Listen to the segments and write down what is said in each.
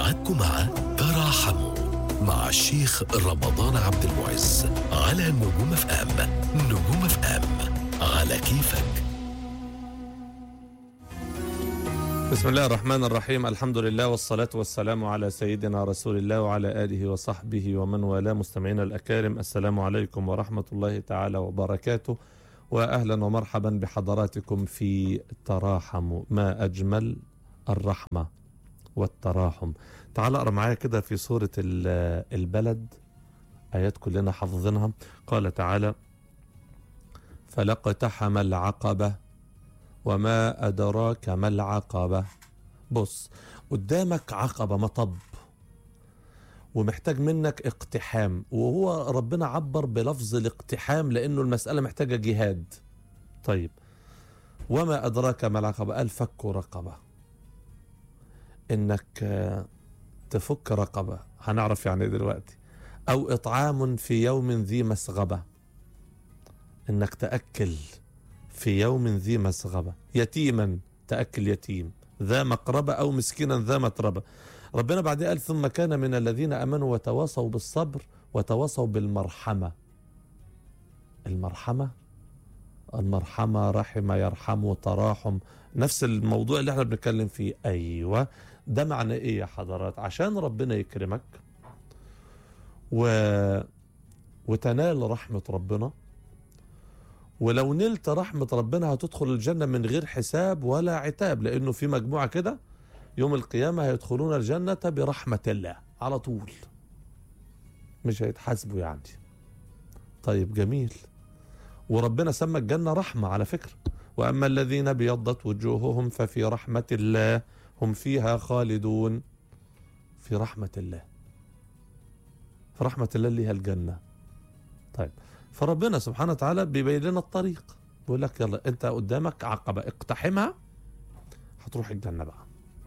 موعدكم مع تراحموا مع الشيخ رمضان عبد المعز على نجوم اف ام نجوم اف ام على كيفك بسم الله الرحمن الرحيم الحمد لله والصلاة والسلام على سيدنا رسول الله وعلى آله وصحبه ومن والاه مستمعينا الأكارم السلام عليكم ورحمة الله تعالى وبركاته وأهلا ومرحبا بحضراتكم في تراحم ما أجمل الرحمة والتراحم تعال اقرا معايا كده في سورة ال- البلد آيات كلنا حافظينها قال تعالى فلاقتحم العقبة وما أدراك ما العقبة بص قدامك عقبة مطب ومحتاج منك اقتحام وهو ربنا عبر بلفظ الاقتحام لأنه المسألة محتاجة جهاد طيب وما أدراك ما العقبة قال فك رقبة إنك آه، تفك رقبة هنعرف يعني إيه دلوقتي أو إطعام في يوم ذي مسغبة إنك تأكل في يوم ذي مسغبة يتيما تأكل يتيم ذا مقربة أو مسكينا ذا متربة ربنا بعد قال ثم كان من الذين أمنوا وتواصوا بالصبر وتواصوا بالمرحمة المرحمة المرحمة رحم يرحم تراحم نفس الموضوع اللي احنا بنتكلم فيه أيوة ده معنى ايه يا حضرات عشان ربنا يكرمك و... وتنال رحمة ربنا ولو نلت رحمة ربنا هتدخل الجنة من غير حساب ولا عتاب لأنه في مجموعة كده يوم القيامة هيدخلون الجنة برحمة الله على طول مش هيتحاسبوا يعني طيب جميل وربنا سمى الجنة رحمة على فكرة وأما الذين ابيضت وجوههم ففي رحمة الله هم فيها خالدون في رحمة الله في رحمة الله اللي هي الجنة طيب فربنا سبحانه وتعالى بيبين لنا الطريق بيقول لك يلا انت قدامك عقبة اقتحمها هتروح الجنة بقى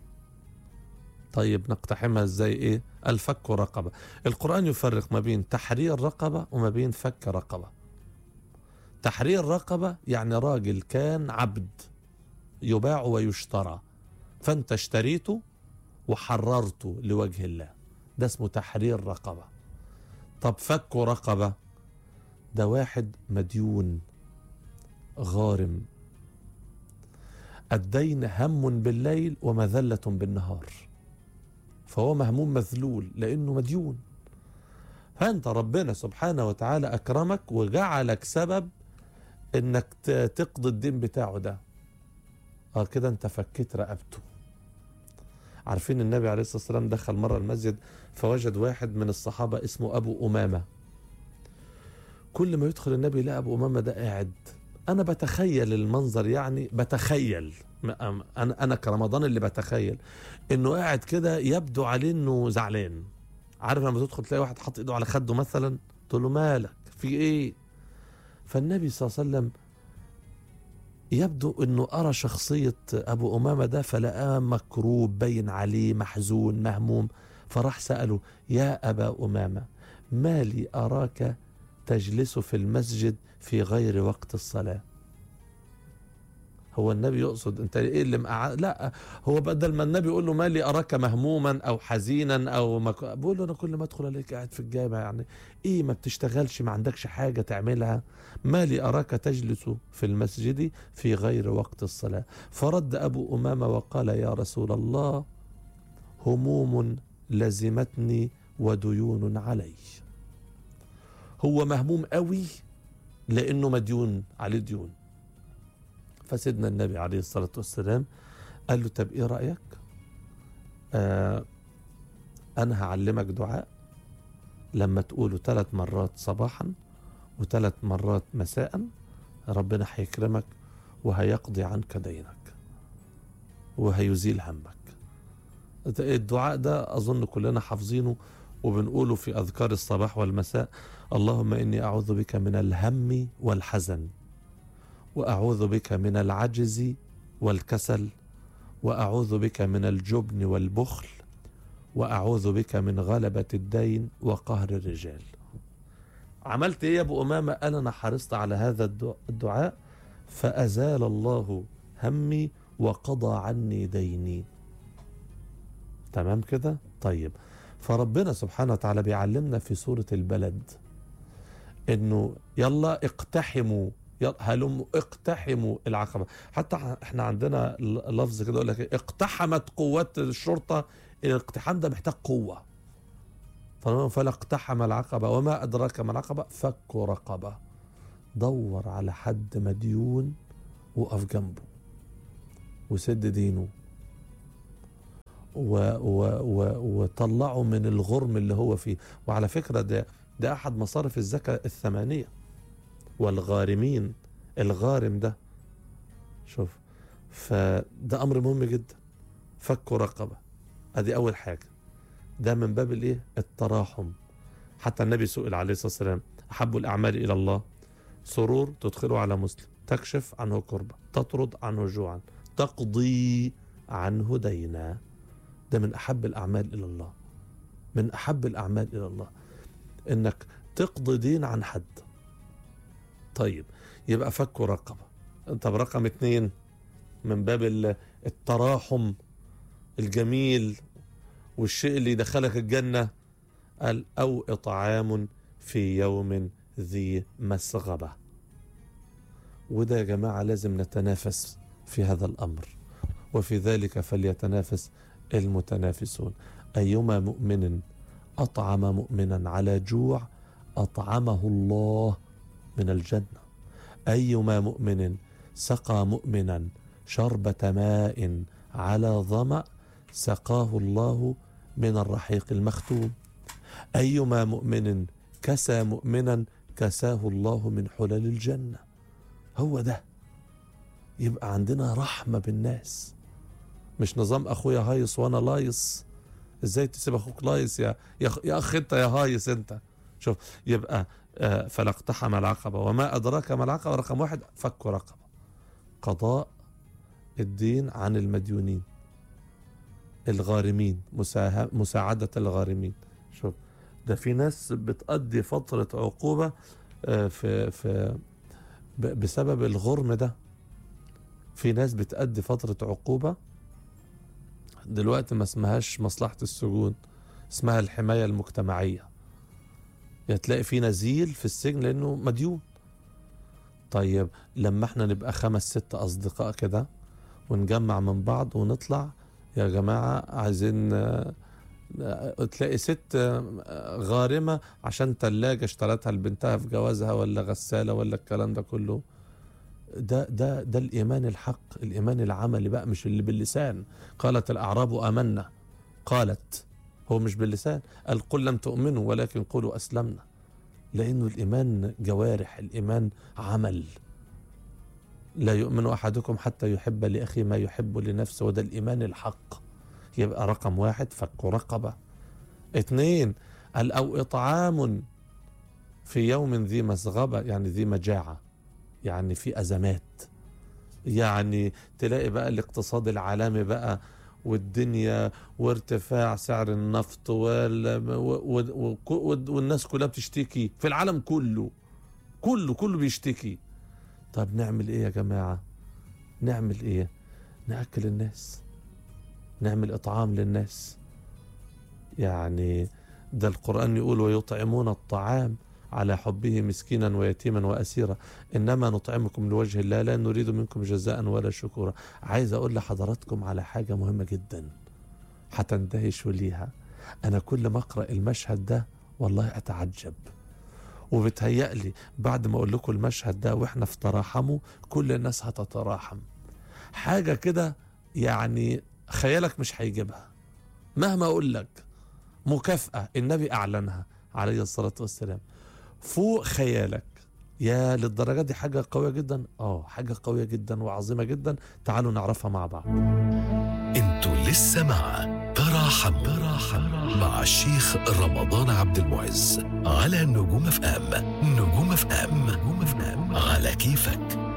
طيب نقتحمها ازاي ايه الفك رقبة القرآن يفرق ما بين تحرير رقبة وما بين فك رقبة تحرير رقبة يعني راجل كان عبد يباع ويشترى فانت اشتريته وحررته لوجه الله ده اسمه تحرير رقبة طب فك رقبة ده واحد مديون غارم الدين هم بالليل ومذلة بالنهار فهو مهموم مذلول لأنه مديون فأنت ربنا سبحانه وتعالى أكرمك وجعلك سبب إنك ت- تقضي الدين بتاعه ده اه كده انت فكيت رقبته عارفين النبي عليه الصلاة والسلام دخل مرة المسجد فوجد واحد من الصحابة اسمه أبو أمامة كل ما يدخل النبي يلاقي ابو امامه ده قاعد انا بتخيل المنظر يعني بتخيل م- انا انا كرمضان اللي بتخيل انه قاعد كده يبدو عليه انه زعلان عارف لما تدخل تلاقي واحد حاطط ايده على خده مثلا تقول له مالك في ايه فالنبي صلى الله عليه وسلم يبدو انه ارى شخصيه ابو امامه ده فلقاه مكروب باين عليه محزون مهموم فراح ساله يا ابا امامه ما لي اراك تجلس في المسجد في غير وقت الصلاة هو النبي يقصد انت ايه اللي مقع... لا هو بدل ما النبي يقول له ما لي اراك مهموما او حزينا او مك... بقول له انا كل ما ادخل عليك قاعد في الجامع يعني ايه ما بتشتغلش ما عندكش حاجه تعملها ما لي اراك تجلس في المسجد في غير وقت الصلاه فرد ابو امامه وقال يا رسول الله هموم لزمتني وديون علي هو مهموم قوي لانه مديون عليه ديون فسيدنا النبي عليه الصلاه والسلام قال له طب ايه رايك آه انا هعلمك دعاء لما تقوله ثلاث مرات صباحا وثلاث مرات مساء ربنا هيكرمك وهيقضي عنك دينك وهيزيل همك الدعاء ده اظن كلنا حافظينه وبنقوله في اذكار الصباح والمساء اللهم اني اعوذ بك من الهم والحزن واعوذ بك من العجز والكسل واعوذ بك من الجبن والبخل واعوذ بك من غلبه الدين وقهر الرجال عملت ايه يا ابو امامه قال انا حرصت على هذا الدع- الدعاء فازال الله همي وقضى عني ديني تمام كده طيب فربنا سبحانه وتعالى بيعلمنا في سورة البلد انه يلا اقتحموا يلا هلم اقتحموا العقبة حتى احنا عندنا لفظ كده يقول لك إيه؟ اقتحمت قوات الشرطة الاقتحام ده محتاج قوة فلما فلا اقتحم العقبة وما أدراك ما العقبة فك رقبة دور على حد مديون وقف جنبه وسد دينه و و و وطلعه من الغرم اللي هو فيه وعلى فكرة ده ده أحد مصارف الزكاة الثمانية والغارمين الغارم ده شوف فده أمر مهم جدا فك رقبة ادي أول حاجة ده من باب الايه التراحم حتى النبي سئل عليه الصلاة والسلام أحب الأعمال إلى الله سرور تدخله على مسلم تكشف عنه كربة تطرد عنه جوعا تقضي عنه دينا ده من أحب الأعمال إلى الله من أحب الأعمال إلى الله إنك تقضي دين عن حد طيب يبقى فك رقبة طب رقم اتنين من باب ال- التراحم الجميل والشيء اللي يدخلك الجنة قال أو إطعام في يوم ذي مسغبة وده يا جماعة لازم نتنافس في هذا الأمر وفي ذلك فليتنافس المتنافسون أيما مؤمن أطعم مؤمنا على جوع أطعمه الله من الجنة أيما مؤمن سقى مؤمنا شربة ماء على ظمأ سقاه الله من الرحيق المختوم أيما مؤمن كسى مؤمنا كساه الله من حلل الجنة هو ده يبقى عندنا رحمة بالناس مش نظام أخويا هايص وأنا لايص إزاي تسيب أخوك لايص يا يا أخ, يا أخ أنت يا هايص أنت شوف يبقى آه، فلا اقتحم العقبة وما أدراك ما العقبة رقم واحد فك رقبة قضاء الدين عن المديونين الغارمين مساها- مساعدة الغارمين شوف ده في ناس بتقضي فترة عقوبة آه، في في ب- بسبب الغرم ده في ناس بتأدي فترة عقوبة دلوقتي ما اسمهاش مصلحة السجون اسمها الحماية المجتمعية يا تلاقي في نزيل في السجن لأنه مديون طيب لما احنا نبقى خمس ست أصدقاء كده ونجمع من بعض ونطلع يا جماعة عايزين آه، آه، تلاقي ست آه، غارمة عشان تلاجة اشترتها لبنتها في جوازها ولا غسالة ولا الكلام ده كله ده ده ده الإيمان الحق الإيمان العملي بقى مش اللي باللسان قالت الأعراب آمنا قالت هو مش باللسان قال قل لم تؤمنوا ولكن قولوا أسلمنا لأنه الإيمان جوارح الإيمان عمل لا يؤمن أحدكم حتى يحب لأخيه ما يحب لنفسه وده الإيمان الحق يبقى رقم واحد فك رقبة اثنين قال أو إطعام في يوم ذي مسغبة يعني ذي مجاعة يعني في أزمات يعني تلاقي بقى الاقتصاد العالمي بقى والدنيا وارتفاع سعر النفط وال... و... و... و... والناس كلها بتشتكي في العالم كله كله كله بيشتكي طب نعمل ايه يا جماعة نعمل ايه نأكل الناس نعمل إطعام للناس يعني ده القرآن يقول ويطعمون الطعام على حبه مسكينا ويتيما وأسيرا إنما نطعمكم لوجه الله لا نريد منكم جزاء ولا شكورا عايز أقول لحضراتكم على حاجة مهمة جدا هتندهشوا ليها أنا كل ما أقرأ المشهد ده والله أتعجب وبتهيألي بعد ما أقول لكم المشهد ده وإحنا في تراحمه كل الناس هتتراحم حاجة كده يعني خيالك مش هيجيبها مهما أقول لك مكافأة النبي أعلنها عليه الصلاة والسلام فوق خيالك يا للدرجة دي حاجة قوية جدا اه حاجة قوية جدا وعظيمة جدا تعالوا نعرفها مع بعض انتوا لسه مع تراحم تراحم مع الشيخ رمضان عبد المعز على نجوم اف ام نجوم اف ام نجوم اف ام على كيفك